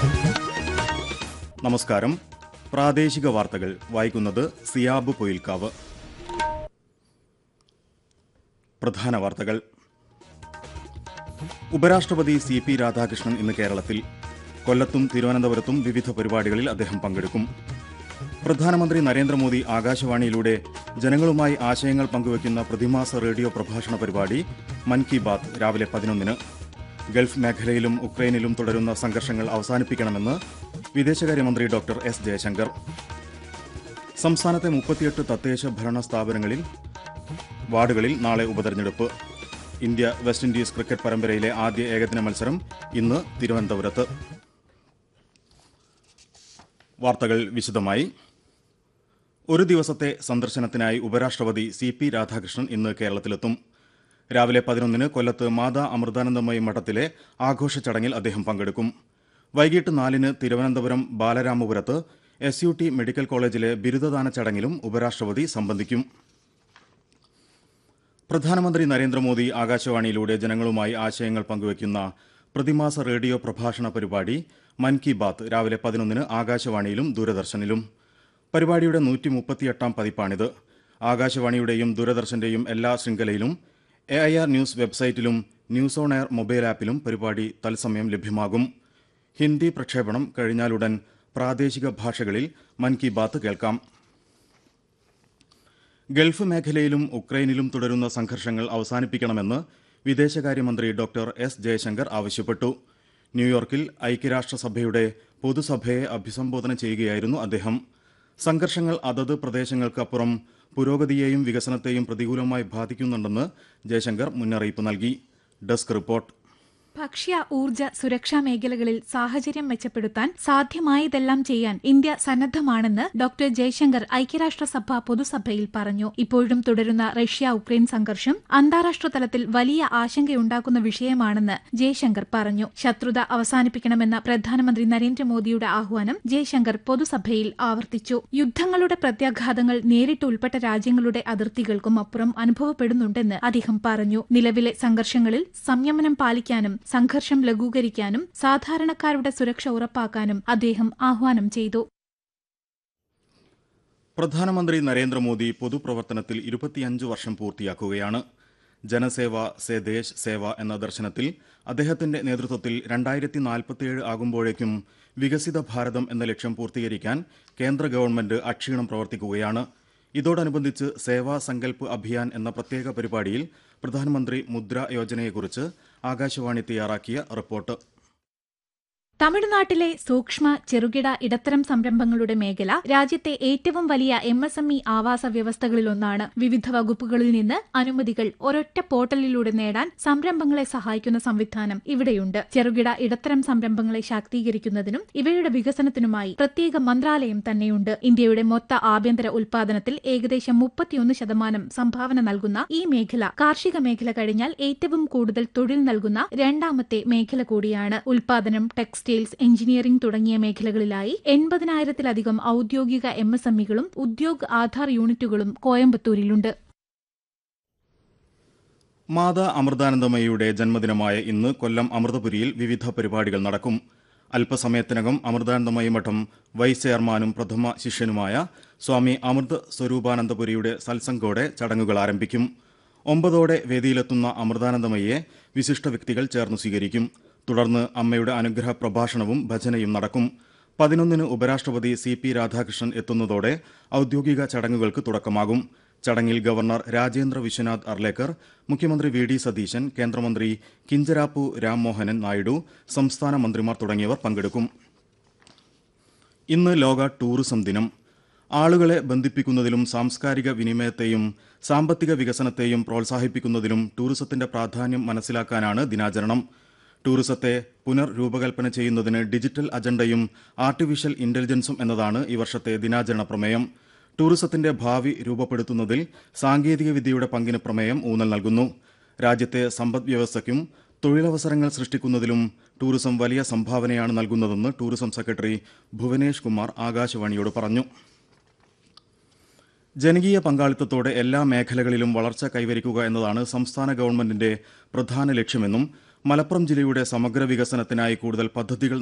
നമസ്കാരം പ്രാദേശിക വാർത്തകൾ വായിക്കുന്നത് സിയാബ് പൊയിൽക്കാവ് പ്രധാന വാർത്തകൾ ഉപരാഷ്ട്രപതി സി പി രാധാകൃഷ്ണൻ ഇന്ന് കേരളത്തിൽ കൊല്ലത്തും തിരുവനന്തപുരത്തും വിവിധ പരിപാടികളിൽ അദ്ദേഹം പങ്കെടുക്കും പ്രധാനമന്ത്രി നരേന്ദ്രമോദി ആകാശവാണിയിലൂടെ ജനങ്ങളുമായി ആശയങ്ങൾ പങ്കുവയ്ക്കുന്ന പ്രതിമാസ റേഡിയോ പ്രഭാഷണ പരിപാടി മൻ കി ബാത് രാവിലെ പതിനൊന്നിന് ഗൾഫ് മേഖലയിലും ഉക്രൈനിലും തുടരുന്ന സംഘർഷങ്ങൾ അവസാനിപ്പിക്കണമെന്ന് വിദേശകാര്യമന്ത്രി ഡോക്ടർ എസ് ജയശങ്കർ സംസ്ഥാനത്തെ മുപ്പത്തിയെട്ട് തദ്ദേശ ഭരണ സ്ഥാപനങ്ങളിൽ വാർഡുകളിൽ നാളെ ഉപതെരഞ്ഞെടുപ്പ് ഇന്ത്യ വെസ്റ്റ് ഇൻഡീസ് ക്രിക്കറ്റ് പരമ്പരയിലെ ആദ്യ ഏകദിന മത്സരം ഇന്ന് തിരുവനന്തപുരത്ത് വാർത്തകൾ വിശദമായി ഒരു ദിവസത്തെ സന്ദർശനത്തിനായി ഉപരാഷ്ട്രപതി സി പി രാധാകൃഷ്ണൻ ഇന്ന് കേരളത്തിലെത്തും രാവിലെ പതിനൊന്നിന് കൊല്ലത്ത് മാതാ അമൃതാനന്ദമയി മഠത്തിലെ ആഘോഷ ചടങ്ങിൽ അദ്ദേഹം പങ്കെടുക്കും വൈകിട്ട് നാലിന് തിരുവനന്തപുരം ബാലരാമപുരത്ത് എസ് യു ടി മെഡിക്കൽ കോളേജിലെ ബിരുദദാന ചടങ്ങിലും ഉപരാഷ്ട്രപതി സംബന്ധിക്കും പ്രധാനമന്ത്രി നരേന്ദ്രമോദി ആകാശവാണിയിലൂടെ ജനങ്ങളുമായി ആശയങ്ങൾ പങ്കുവയ്ക്കുന്ന പ്രതിമാസ റേഡിയോ പ്രഭാഷണ പരിപാടി മൻ കി ബാത് രാവിലെ പതിനൊന്നിന് ആകാശവാണിയിലും ദൂരദർശനിലും പരിപാടിയുടെ നൂറ്റി മുപ്പത്തിയെട്ടാം പതിപ്പാണിത് ആകാശവാണിയുടെയും ദൂരദർശന്റെയും എല്ലാ ശൃംഖലയിലും എ ഐ ആർ ന്യൂസ് വെബ്സൈറ്റിലും ന്യൂസ് ഓൺ എയർ മൊബൈൽ ആപ്പിലും പരിപാടി തത്സമയം ലഭ്യമാകും ഹിന്ദി പ്രക്ഷേപണം കഴിഞ്ഞാലുടൻ പ്രാദേശിക ഭാഷകളിൽ മൻ കി ബാത്ത് കേൾക്കാം ഗൾഫ് മേഖലയിലും ഉക്രൈനിലും തുടരുന്ന സംഘർഷങ്ങൾ അവസാനിപ്പിക്കണമെന്ന് വിദേശകാര്യമന്ത്രി ഡോക്ടർ എസ് ജയശങ്കർ ആവശ്യപ്പെട്ടു ന്യൂയോർക്കിൽ ഐക്യരാഷ്ട്രസഭയുടെ പൊതുസഭയെ അഭിസംബോധന ചെയ്യുകയായിരുന്നു അദ്ദേഹം സംഘർഷങ്ങൾ അതത് പ്രദേശങ്ങൾക്കപ്പുറം പുരോഗതിയെയും വികസനത്തെയും പ്രതികൂലമായി ബാധിക്കുന്നുണ്ടെന്ന് ജയശങ്കർ മുന്നറിയിപ്പ് നൽകി ഡെസ്ക് റിപ്പോർട്ട് ഭക്ഷ്യ ഊർജ സുരക്ഷാ മേഖലകളിൽ സാഹചര്യം മെച്ചപ്പെടുത്താൻ സാധ്യമായതെല്ലാം ചെയ്യാൻ ഇന്ത്യ സന്നദ്ധമാണെന്ന് ഡോക്ടർ ജയശങ്കർ ഐക്യരാഷ്ട്രസഭ പൊതുസഭയിൽ പറഞ്ഞു ഇപ്പോഴും തുടരുന്ന റഷ്യ ഉക്രൈൻ സംഘർഷം അന്താരാഷ്ട്ര തലത്തിൽ വലിയ ആശങ്കയുണ്ടാക്കുന്ന വിഷയമാണെന്ന് ജയശങ്കർ പറഞ്ഞു ശത്രുത അവസാനിപ്പിക്കണമെന്ന പ്രധാനമന്ത്രി നരേന്ദ്രമോദിയുടെ ആഹ്വാനം ജയശങ്കർ പൊതുസഭയിൽ ആവർത്തിച്ചു യുദ്ധങ്ങളുടെ പ്രത്യാഘാതങ്ങൾ നേരിട്ട് ഉൾപ്പെട്ട രാജ്യങ്ങളുടെ അതിർത്തികൾക്കും അപ്പുറം അനുഭവപ്പെടുന്നുണ്ടെന്ന് അദ്ദേഹം പറഞ്ഞു നിലവിലെ സംഘർഷങ്ങളിൽ സംയമനം പാലിക്കാനും സംഘർഷം ലഘൂകരിക്കാനും സാധാരണക്കാരുടെ സുരക്ഷ ഉറപ്പാക്കാനും അദ്ദേഹം ആഹ്വാനം ചെയ്തു പ്രധാനമന്ത്രി നരേന്ദ്രമോദി പൊതുപ്രവർത്തനത്തിൽ ഇരുപത്തിയഞ്ച് വർഷം പൂർത്തിയാക്കുകയാണ് ജനസേവ സേ ദേശ് സേവ എന്ന ദർശനത്തിൽ അദ്ദേഹത്തിന്റെ നേതൃത്വത്തിൽ രണ്ടായിരത്തി നാൽപ്പത്തിയേഴ് ആകുമ്പോഴേക്കും വികസിത ഭാരതം എന്ന ലക്ഷ്യം പൂർത്തീകരിക്കാൻ കേന്ദ്ര ഗവൺമെന്റ് അക്ഷീണം പ്രവർത്തിക്കുകയാണ് ഇതോടനുബന്ധിച്ച് സേവാ സങ്കൽപ് അഭിയാൻ എന്ന പ്രത്യേക പരിപാടിയിൽ പ്രധാനമന്ത്രി മുദ്ര യോജനയെക്കുറിച്ച് ആകാശവാണി തയ്യാറാക്കിയ റിപ്പോർട്ട് തമിഴ്നാട്ടിലെ സൂക്ഷ്മ ചെറുകിട ഇടത്തരം സംരംഭങ്ങളുടെ മേഖല രാജ്യത്തെ ഏറ്റവും വലിയ എം എസ് എം ഇ ആവാസ വ്യവസ്ഥകളിലൊന്നാണ് വിവിധ വകുപ്പുകളിൽ നിന്ന് അനുമതികൾ ഒരൊറ്റ പോർട്ടലിലൂടെ നേടാൻ സംരംഭങ്ങളെ സഹായിക്കുന്ന സംവിധാനം ഇവിടെയുണ്ട് ചെറുകിട ഇടത്തരം സംരംഭങ്ങളെ ശാക്തീകരിക്കുന്നതിനും ഇവയുടെ വികസനത്തിനുമായി പ്രത്യേക മന്ത്രാലയം തന്നെയുണ്ട് ഇന്ത്യയുടെ മൊത്ത ആഭ്യന്തര ഉൽപാദനത്തിൽ ഏകദേശം മുപ്പത്തിയൊന്ന് ശതമാനം സംഭാവന നൽകുന്ന ഈ മേഖല കാർഷിക മേഖല കഴിഞ്ഞാൽ ഏറ്റവും കൂടുതൽ തൊഴിൽ നൽകുന്ന രണ്ടാമത്തെ മേഖല കൂടിയാണ് ഉൽപാദനം ടെക്സ്റ്റൈൽസ് എഞ്ചിനീയറിംഗ് തുടങ്ങിയ മേഖലകളിലായി എൺപതിനായിരത്തിലധികം ഔദ്യോഗിക എം എസ് എം ഇകളും ഉദ്യോഗ് ആധാർ യൂണിറ്റുകളും കോയമ്പത്തൂരിലുണ്ട് മാതാ അമൃതാനന്ദമയിയുടെ ജന്മദിനമായ ഇന്ന് കൊല്ലം അമൃതപുരിയിൽ വിവിധ പരിപാടികൾ നടക്കും അല്പസമയത്തിനകം അമൃതാനന്ദമയി മഠം വൈസ് ചെയർമാനും പ്രഥമ ശിഷ്യനുമായ സ്വാമി അമൃത് സ്വരൂപാനന്ദപുരിയുടെ സത്സംഗോടെ ചടങ്ങുകൾ ആരംഭിക്കും ഒമ്പതോടെ വേദിയിലെത്തുന്ന അമൃതാനന്ദമയെ വിശിഷ്ട വ്യക്തികൾ ചേർന്ന് സ്വീകരിക്കും തുടർന്ന് അമ്മയുടെ അനുഗ്രഹ പ്രഭാഷണവും ഭജനയും നടക്കും പതിനൊന്നിന് ഉപരാഷ്ട്രപതി സി പി രാധാകൃഷ്ണൻ എത്തുന്നതോടെ ഔദ്യോഗിക ചടങ്ങുകൾക്ക് തുടക്കമാകും ചടങ്ങിൽ ഗവർണർ രാജേന്ദ്ര വിശ്വനാഥ് അർലേക്കർ മുഖ്യമന്ത്രി വി ഡി സതീശൻ കേന്ദ്രമന്ത്രി കിഞ്ചരാപ്പു രാംമോഹനൻ നായിഡു സംസ്ഥാന മന്ത്രിമാർ തുടങ്ങിയവർ പങ്കെടുക്കും ഇന്ന് ലോക ടൂറിസം ദിനം ആളുകളെ ബന്ധിപ്പിക്കുന്നതിലും സാംസ്കാരിക വിനിമയത്തെയും സാമ്പത്തിക വികസനത്തെയും പ്രോത്സാഹിപ്പിക്കുന്നതിലും ടൂറിസത്തിന്റെ പ്രാധാന്യം മനസ്സിലാക്കാനാണ് ദിനാചരണം ടൂറിസത്തെ പുനർരൂപകൽപ്പന ചെയ്യുന്നതിന് ഡിജിറ്റൽ അജണ്ടയും ആർട്ടിഫിഷ്യൽ ഇന്റലിജൻസും എന്നതാണ് ഈ വർഷത്തെ ദിനാചരണ പ്രമേയം ടൂറിസത്തിന്റെ ഭാവി രൂപപ്പെടുത്തുന്നതിൽ സാങ്കേതിക വിദ്യയുടെ പങ്കിന് പ്രമേയം ഊന്നൽ നൽകുന്നു രാജ്യത്തെ സമ്പദ് വ്യവസ്ഥയ്ക്കും തൊഴിലവസരങ്ങൾ സൃഷ്ടിക്കുന്നതിലും ടൂറിസം വലിയ സംഭാവനയാണ് നൽകുന്നതെന്ന് ടൂറിസം സെക്രട്ടറി ഭുവനേഷ് കുമാർ ആകാശവാണിയോട് പറഞ്ഞു ജനകീയ പങ്കാളിത്തത്തോടെ എല്ലാ മേഖലകളിലും വളർച്ച കൈവരിക്കുക എന്നതാണ് സംസ്ഥാന ഗവൺമെന്റിന്റെ പ്രധാന ലക്ഷ്യമെന്നും മലപ്പുറം ജില്ലയുടെ സമഗ്ര വികസനത്തിനായി കൂടുതൽ പദ്ധതികൾ